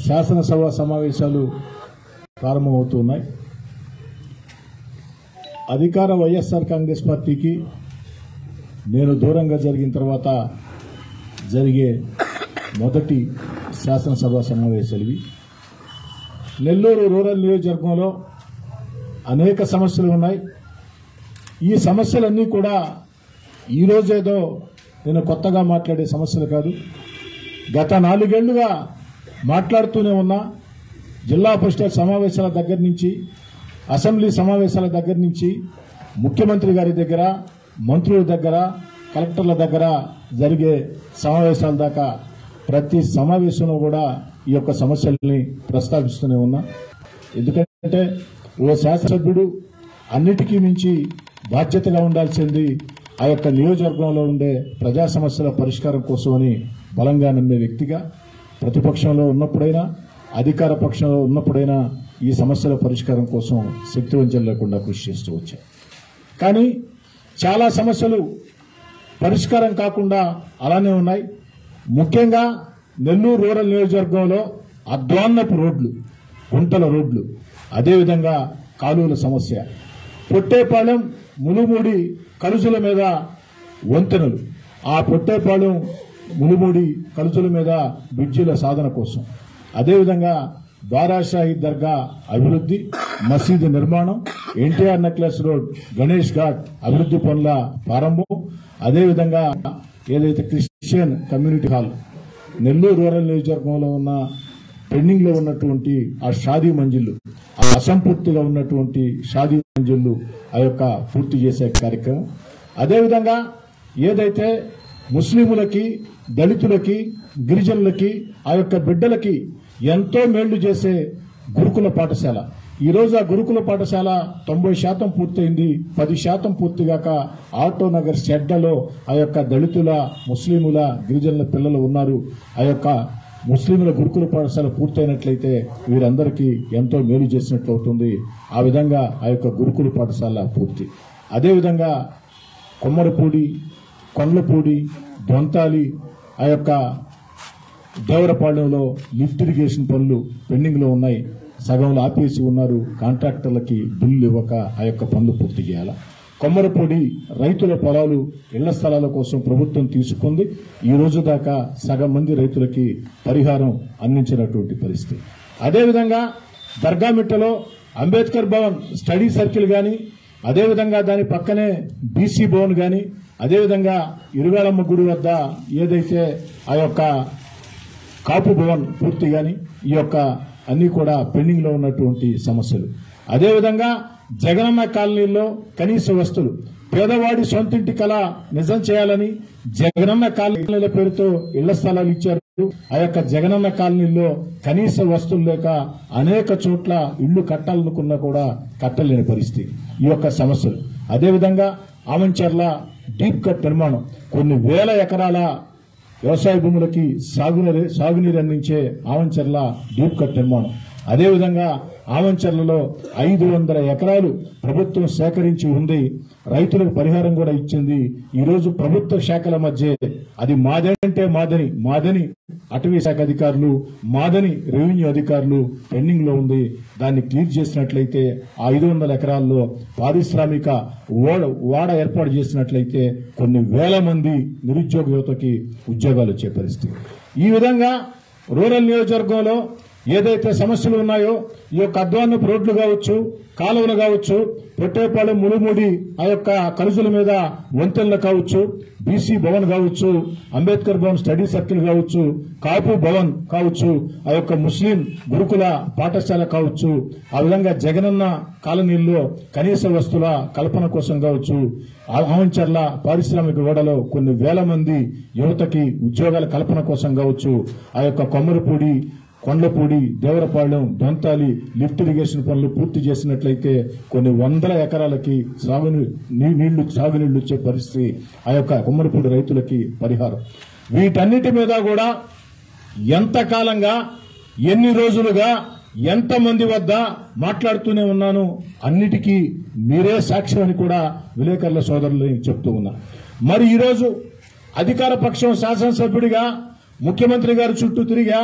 శాసనసభ సమావేశాలు ప్రారంభమవుతున్నాయి అధికార వైఎస్ఆర్ కాంగ్రెస్ పార్టీకి నేను దూరంగా జరిగిన తర్వాత జరిగే మొదటి శాసనసభ సమావేశాలు ఇవి నెల్లూరు రూరల్ నియోజకవర్గంలో అనేక సమస్యలు ఉన్నాయి ఈ సమస్యలన్నీ కూడా ఈరోజేదో నేను కొత్తగా మాట్లాడే సమస్యలు కాదు గత నాలుగేళ్లుగా మాట్లాడుతూనే ఉన్నా జిల్లా పరిషత్ సమావేశాల దగ్గర నుంచి అసెంబ్లీ సమావేశాల దగ్గర నుంచి ముఖ్యమంత్రి గారి దగ్గర మంత్రుల దగ్గర కలెక్టర్ల దగ్గర జరిగే సమావేశాల దాకా ప్రతి సమావేశంలో కూడా ఈ యొక్క సమస్యల్ని ప్రస్తావిస్తూనే ఉన్నా ఎందుకంటే ఓ శాసనసభ్యుడు అన్నిటికీ మించి బాధ్యతగా ఉండాల్సింది ఆ యొక్క నియోజకవర్గంలో ఉండే ప్రజా సమస్యల పరిష్కారం కోసమని బలంగా నమ్మే వ్యక్తిగా ప్రతిపక్షంలో ఉన్నప్పుడైనా అధికార పక్షంలో ఉన్నప్పుడైనా ఈ సమస్యల పరిష్కారం కోసం శక్తివంచన లేకుండా కృషి చేస్తూ వచ్చాయి కానీ చాలా సమస్యలు పరిష్కారం కాకుండా అలానే ఉన్నాయి ముఖ్యంగా నెల్లూరు రూరల్ నియోజకవర్గంలో అధ్వాన్నపు రోడ్లు గుంటల రోడ్లు అదేవిధంగా కాలువల సమస్య పొట్టేపాలెం ములుమూడి కలుసుల మీద వంతెనలు ఆ పొట్టేపాలెం ములుమూడి కలుసుల మీద బ్రిడ్జిల సాధన కోసం అదేవిధంగా బారాషాహి దర్గా అభివృద్ది మసీదు నిర్మాణం ఎన్టీఆర్ నెక్లెస్ రోడ్ గణేష్ ఘాట్ అభివృద్ది పనుల ప్రారంభం అదేవిధంగా ఏదైతే Christian community hall Nellore rural నియోజకవర్గంలో ఉన్న పెండింగ్ లో ఉన్నటువంటి ఆ షాదీ మంజిల్లు ఆ అసంపూర్తిగా ఉన్నటువంటి షాదీ మంజిల్లు ఆ యొక్క పూర్తి చేసే కార్యక్రమం అదేవిధంగా ఏదైతే ముస్లింలకి దళితులకి గిరిజనులకి ఆ యొక్క బిడ్డలకి ఎంతో మేళ్లు చేసే గురుకుల పాఠశాల ఈ రోజు ఆ గురుకుల పాఠశాల తొంభై శాతం పూర్తయింది పది శాతం పూర్తిగాక ఆటో నగర్ షెడ్లలో ఆ యొక్క దళితుల ముస్లిముల గిరిజనుల పిల్లలు ఉన్నారు ఆ యొక్క ముస్లింల గురుకుల పాఠశాల పూర్తయినట్లయితే వీరందరికీ ఎంతో మేలు చేసినట్లు అవుతుంది ఆ విధంగా ఆ యొక్క గురుకుల పాఠశాల పూర్తి అదేవిధంగా కొమ్మరపూడి కొండ్లపూడి దొంతాలి ఆ యొక్క దేవరపాలెంలో లిఫ్ట్ ఇరిగేషన్ పనులు పెండింగ్ లో ఉన్నాయి సగంలో ఆపేసి ఉన్నారు కాంట్రాక్టర్లకి బిల్లు ఇవ్వక ఆ యొక్క పనులు పూర్తి చేయాలా కొమ్మరపూడి రైతుల పొలాలు ఇళ్ల స్థలాల కోసం ప్రభుత్వం తీసుకుంది ఈ రోజు దాకా సగం మంది రైతులకి పరిహారం అందించినటువంటి పరిస్థితి అదేవిధంగా దర్గామిట్టలో అంబేద్కర్ భవన్ స్టడీ సర్కిల్ గాని అదేవిధంగా దాని పక్కనే బీసీ భవన్ గాని అదేవిధంగా ఇరుగాలమ్మ గుడి వద్ద ఏదైతే ఆ యొక్క కాపు భవన్ పూర్తి గాని ఈ యొక్క అన్ని కూడా పెండింగ్ లో ఉన్నటువంటి సమస్యలు అదేవిధంగా జగనన్న కాలనీలో కనీస వస్తువులు పేదవాడి సొంతింటి కళ నిజం చేయాలని జగనన్న కాలనీల పేరుతో ఇళ్ల స్థలాలు ఇచ్చారు ఆ యొక్క జగనన్న కాలనీలో కనీస వస్తువులు లేక అనేక చోట్ల ఇళ్లు కట్టాలనుకున్నా కూడా కట్టలేని పరిస్థితి ఈ యొక్క సమస్యలు అదేవిధంగా ఆమంచర్ల డీప్ కట్ నిర్మాణం కొన్ని వేల ఎకరాల వ్యవసాయ భూములకి సాగునీరు సాగునీరు అందించే ఆవంచర్ల డీప్ కట్ నిర్మాణం అదేవిధంగా ఆవంచర్లలో ఐదు వందల ఎకరాలు ప్రభుత్వం సేకరించి ఉంది రైతులకు పరిహారం కూడా ఇచ్చింది ఈ రోజు ప్రభుత్వ శాఖల మధ్య అది మాదంటే మాదని మాదని అటవీ శాఖ అధికారులు మాదని రెవెన్యూ అధికారులు పెండింగ్ లో ఉంది దాన్ని క్లియర్ చేసినట్లయితే ఆ ఐదు వందల ఎకరాల్లో పారిశ్రామిక ఓడ వాడ ఏర్పాటు చేసినట్లయితే కొన్ని వేల మంది నిరుద్యోగ యువతకి ఉద్యోగాలు వచ్చే పరిస్థితి ఈ విధంగా రూరల్ నియోజకవర్గంలో ఏదైతే సమస్యలు ఉన్నాయో ఈ యొక్క అధ్వాన్నపు రోడ్లు కావచ్చు కాలువలు కావచ్చు పొట్టేపాలెం ములుముడి ఆ యొక్క కలుజుల మీద వంతెనలు కావచ్చు బీసీ భవన్ కావచ్చు అంబేద్కర్ భవన్ స్టడీ సర్కిల్ కావచ్చు కాపు భవన్ కావచ్చు ఆ యొక్క ముస్లిం గురుకుల పాఠశాల కావచ్చు ఆ విధంగా జగనన్న కాలనీల్లో కనీస వస్తువుల కల్పన కోసం కావచ్చు ఆవంచర్ల పారిశ్రామిక ఓడలో కొన్ని వేల మంది యువతకి ఉద్యోగాల కల్పన కోసం కావచ్చు ఆ యొక్క కొమ్మరపూడి కొండపూడి దేవరపాలెం దొంతాలి లిఫ్ట్ ఇరిగేషన్ పనులు పూర్తి చేసినట్లయితే కొన్ని వందల ఎకరాలకి సాగునీ నీ- నీళ్లు సాగునీళ్లు వచ్చే పరిస్థితి ఆ యొక్క కొమ్మరపూడి రైతులకి పరిహారం వీటన్నిటి మీద కూడా ఎంతకాలంగా ఎన్ని రోజులుగా ఎంతమంది వద్ద మాట్లాడుతూనే ఉన్నాను అన్నిటికీ మీరే సాక్ష్యం అని కూడా విలేకరుల సోదరులు చెప్తూ ఉన్నా మరి ఈరోజు అధికార పక్షం శాసనసభ్యుడిగా ముఖ్యమంత్రి గారి చుట్టూ తిరిగా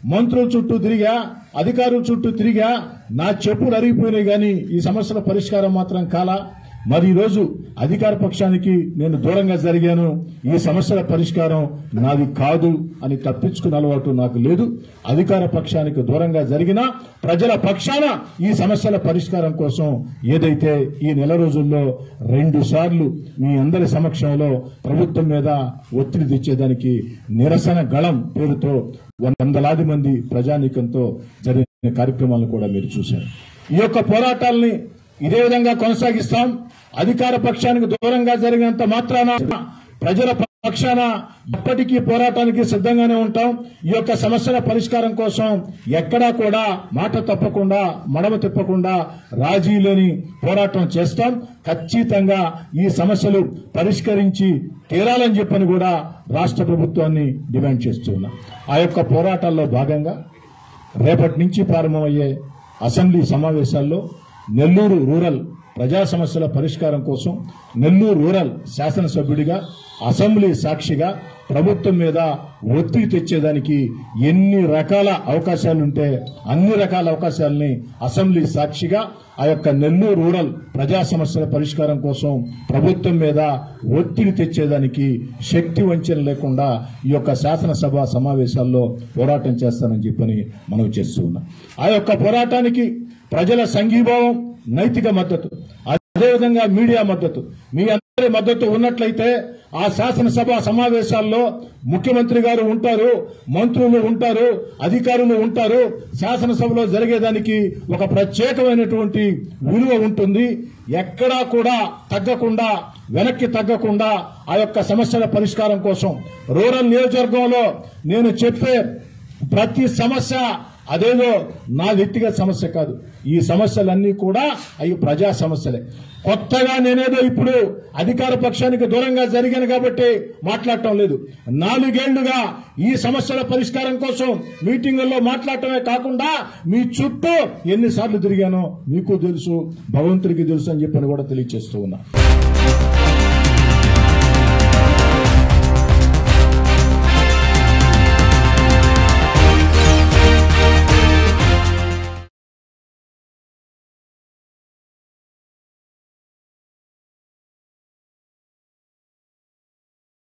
మంత్రుల చుట్టూ తిరిగా అధికారుల చుట్టూ తిరిగా నా చెప్పులు అరిగిపోయినాయి కానీ ఈ సమస్యల పరిష్కారం మాత్రం కాలా మరి ఈ రోజు అధికార పక్షానికి నేను దూరంగా జరిగాను ఈ సమస్యల పరిష్కారం నాది కాదు అని తప్పించుకున్న అలవాటు నాకు లేదు అధికార పక్షానికి దూరంగా జరిగినా ప్రజల పక్షాన ఈ సమస్యల పరిష్కారం కోసం ఏదైతే ఈ నెల రోజుల్లో రెండు సార్లు మీ అందరి సమక్షంలో ప్రభుత్వం మీద ఒత్తిడి తెచ్చేదానికి నిరసన గళం పేరుతో వందలాది మంది ప్రజానీకంతో జరిగిన కార్యక్రమాలను కూడా మీరు చూశారు ఈ యొక్క పోరాటాల్ని ఇదే విధంగా కొనసాగిస్తాం అధికార పక్షానికి దూరంగా జరిగినంత మాత్రాన ప్రజల పక్షాన ఇప్పటికీ పోరాటానికి సిద్ధంగానే ఉంటాం ఈ యొక్క సమస్యల పరిష్కారం కోసం ఎక్కడా కూడా మాట తప్పకుండా మడమ తిప్పకుండా రాజీ లేని పోరాటం చేస్తాం ఖచ్చితంగా ఈ సమస్యలు పరిష్కరించి తీరాలని చెప్పని కూడా రాష్ట్ర ప్రభుత్వాన్ని డిమాండ్ చేస్తున్నాం ఆ యొక్క పోరాటాల్లో భాగంగా రేపటి నుంచి ప్రారంభమయ్యే అసెంబ్లీ సమావేశాల్లో నెల్లూరు రూరల్ ప్రజా సమస్యల పరిష్కారం కోసం నెల్లూరు రూరల్ శాసనసభ్యుడిగా అసెంబ్లీ సాక్షిగా ప్రభుత్వం మీద ఒత్తిడి తెచ్చేదానికి ఎన్ని రకాల అవకాశాలుంటే అన్ని రకాల అవకాశాలని అసెంబ్లీ సాక్షిగా ఆ యొక్క నెల్లూరు రూరల్ ప్రజా సమస్యల పరిష్కారం కోసం ప్రభుత్వం మీద ఒత్తిడి తెచ్చేదానికి శక్తి వంచన లేకుండా ఈ యొక్క శాసనసభ సమావేశాల్లో పోరాటం చేస్తానని చెప్పని మనం చేస్తూ ఉన్నాం ఆ యొక్క పోరాటానికి ప్రజల సంఘీభావం నైతిక మద్దతు అదేవిధంగా మీడియా మద్దతు మీ అందరి మద్దతు ఉన్నట్లయితే ఆ శాసనసభ సమావేశాల్లో ముఖ్యమంత్రి గారు ఉంటారు మంత్రులు ఉంటారు అధికారులు ఉంటారు శాసనసభలో జరిగేదానికి ఒక ప్రత్యేకమైనటువంటి విలువ ఉంటుంది ఎక్కడా కూడా తగ్గకుండా వెనక్కి తగ్గకుండా ఆ యొక్క సమస్యల పరిష్కారం కోసం రూరల్ నియోజకవర్గంలో నేను చెప్పే ప్రతి సమస్య అదేదో నా వ్యక్తిగత సమస్య కాదు ఈ సమస్యలన్నీ కూడా అవి ప్రజా సమస్యలే కొత్తగా నేనేదో ఇప్పుడు అధికార పక్షానికి దూరంగా జరిగాను కాబట్టి మాట్లాడటం లేదు నాలుగేళ్లుగా ఈ సమస్యల పరిష్కారం కోసం మీటింగుల్లో మాట్లాడటమే కాకుండా మీ చుట్టూ ఎన్నిసార్లు తిరిగానో మీకు తెలుసు భగవంతుడికి తెలుసు అని చెప్పని కూడా తెలియజేస్తూ ఉన్నా